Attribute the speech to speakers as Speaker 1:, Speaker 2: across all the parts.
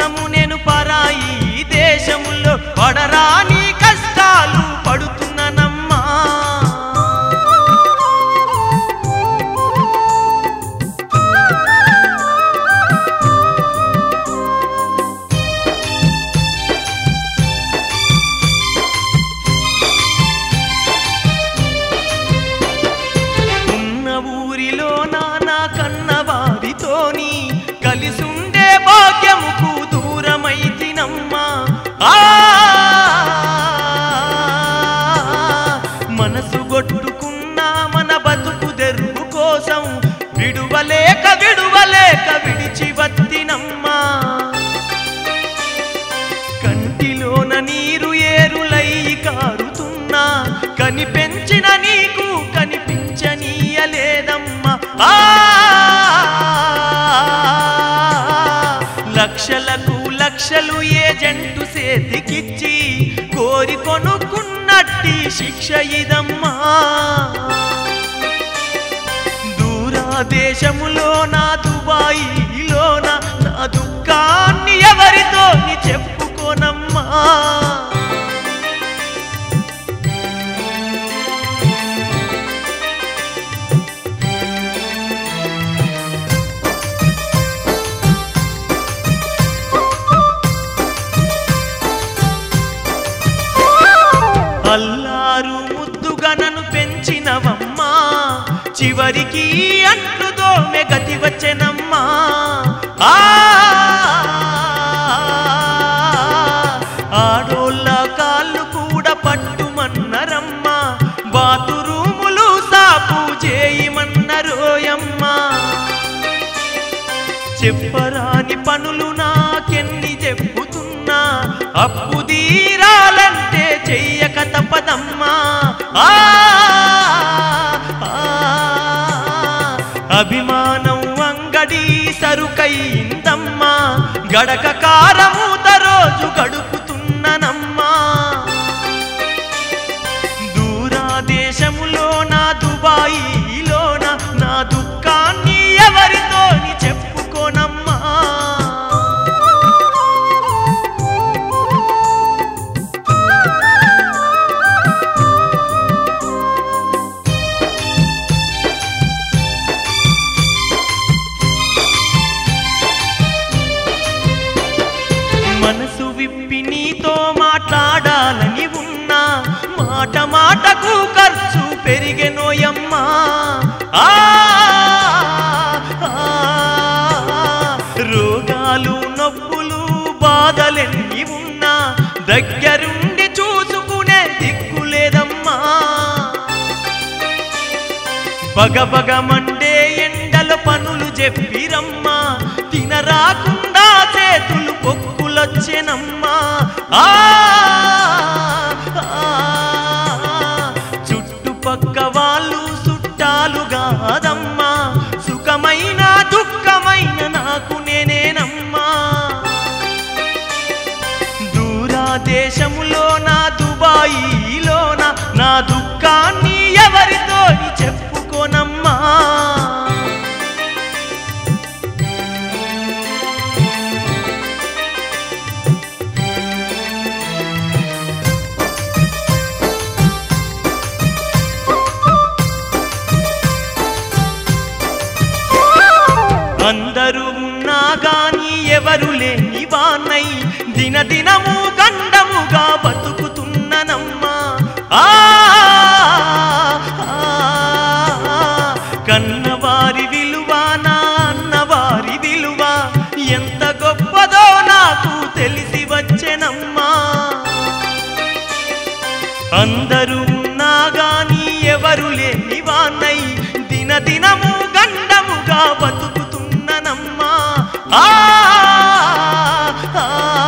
Speaker 1: కోసము నేను పరాయి దేశములో పడరాని కష్టాలు పడుతున్నానమ్మా ఉన్న ఊరిలో నానా కన్నవారితోని కలిసుండే భాగ్యముకు దూరమైతినమ్మా ఆ మనసు గొట్టుకున్న మన బతుకు తెరువు కోసం విడువలేక విడువలేక విడిచి వత్తినమ్మా కంటిలోన నీరు ఏరులై కారుతున్నా కనిపెంచిన నీకు కనిపించనీయలేదమ్మా ఆ లక్షలకు లక్షలు ఏజెంటు సేతికిచ్చి కోరి కొనుక్కున్నట్టి శిక్ష ఇదమ్మా దూరాదేశములో నా దుబాయిలోన నా దుఃఖాన్ని ఎవరితో చెప్పుకోనమ్మా అల్లారు ముద్దుగా నన్ను పెంచినవమ్మా చివరికి అంట్లు దోమె గతి వచ్చెనమ్మా ఆ ఆడోళ్ళ కాళ్ళు కూడా పట్టుమన్నరమ్మా బాతురూములు సాపు చేయమన్నరోయమ్మా చెప్పరాని పనులు నాకెన్ని చెప్పుతున్నా అప్పు తీరాలంటే చెయ్యక తప్పదమ్మా ఆ, ఆ, అభిమానం అంగడి సరుకైందమ్మా గడక కారమూత రోజు గడుపుతున్ననమ్మా దూరాదేశములో నా దుబాయిలోన నా దుఃఖాన్ని ఎవరితోని చెప్పుకోనమ్మా మనసు విప్పి నీతో మాట్లాడాలని ఉన్నా మాట మాటకు ఖర్చు పెరిగెనోయమ్మా ఆ, ఆ, రోగాలు నొప్పులు బాధలెన్ని ఉన్నా దగ్గరుండి చూసుకునే దిక్కులేదమ్మా బగబగమండే ఎండల పనులు చెప్పిరమ్మా తినరాకుండా చేతులు పొక్కులొచ్చెనమ్మా ఆ, ఆ, చుట్టుపక్క వాళ్ళు చుట్టాలు కాదమ్మా సుఖమైన దుఃఖమైన నాకు నేనేనమ్మా దూరాదేశములో నా దుబాయిలోన నా దుఃఖాన్ని ఎవరితో చెప్పుకోనమ్మా అందరూ ఉన్నా గాని ఎవరు లేని వాన్నై దినదినము గండముగా బతుకుతున్ననమ్మా ఆ ఆ, కన్నవారి విలువ నా అన్నవారి విలువ ఎంత గొప్పదో నాకు తెలిసి వచ్చెనమ్మా అందరూ ఉన్నా గాని ఎవరు లేని వాన్నై దినదినము గండముగా బతుకుతున్ననమ్మా ఆ ఆ,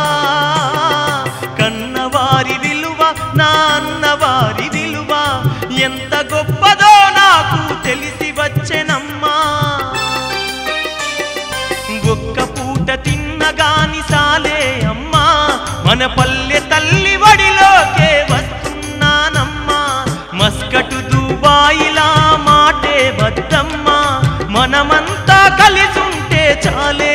Speaker 1: కన్నవారి విలువ నా అన్నవారి విలువ ఎంత గొప్పదో నాకు తెలిసి వచ్చెనమ్మా ఒక్క పూట తిన్నగాని సాలే అమ్మా మన పల్లె తల్లి వడిలోకే వస్తున్నానమ్మా మస్కటు దుబాయిలా మాటే వద్దమ్మా మనమంతా కలిసుంటే చాలే